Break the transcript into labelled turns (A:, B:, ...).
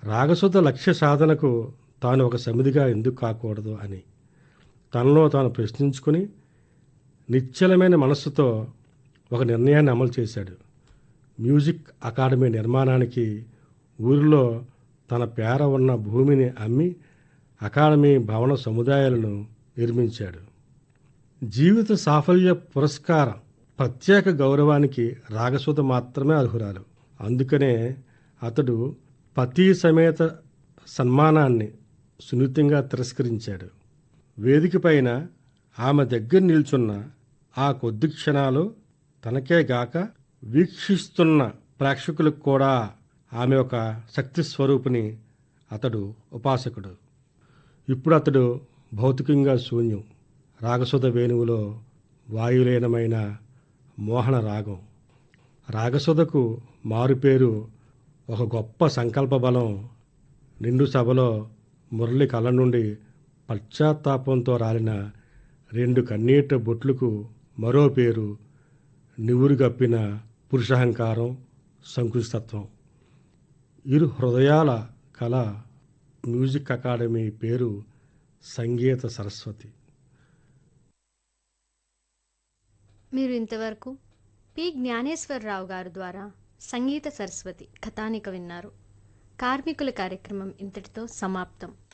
A: రాగసుధ లక్ష్య సాధనకు తాను ఒక సమిధిగా ఎందుకు కాకూడదు అని తనలో తాను ప్రశ్నించుకుని నిశ్చలమైన మనస్సుతో ఒక నిర్ణయాన్ని అమలు చేశాడు మ్యూజిక్ అకాడమీ నిర్మాణానికి ఊరిలో తన పేర ఉన్న భూమిని అమ్మి అకాడమీ భవన సముదాయాలను నిర్మించాడు జీవిత సాఫల్య పురస్కార ప్రత్యేక గౌరవానికి రాగసుధ మాత్రమే అర్హురాలు అందుకనే అతడు పతి సమేత సన్మానాన్ని సున్నితంగా తిరస్కరించాడు వేదిక పైన ఆమె దగ్గర నిల్చున్న ఆ కొద్ది క్షణాలు తనకే గాక వీక్షిస్తున్న ప్రేక్షకులకు కూడా ఆమె ఒక శక్తి స్వరూపిణి అతడు ఉపాసకుడు ఇప్పుడు అతడు భౌతికంగా శూన్యం రాగసుధ వేణువులో వాయులీనమైన మోహన రాగం రాగసుధకు మారుపేరు ఒక గొప్ప సంకల్ప బలం నిండు సభలో మురళి కళ్ళ నుండి పశ్చాత్తాపంతో రాలిన రెండు కన్నీట బొట్లకు మరో పేరు నివురుగప్పిన పురుషహంకారం సంకుచితత్వం ఇరు హృదయాల కళ మ్యూజిక్ అకాడమీ పేరు సంగీత సరస్వతి
B: మీరు ఇంతవరకు పి జ్ఞానేశ్వరరావు గారు ద్వారా సంగీత సరస్వతి కథానిక విన్నారు కార్మికుల కార్యక్రమం ఇంతటితో సమాప్తం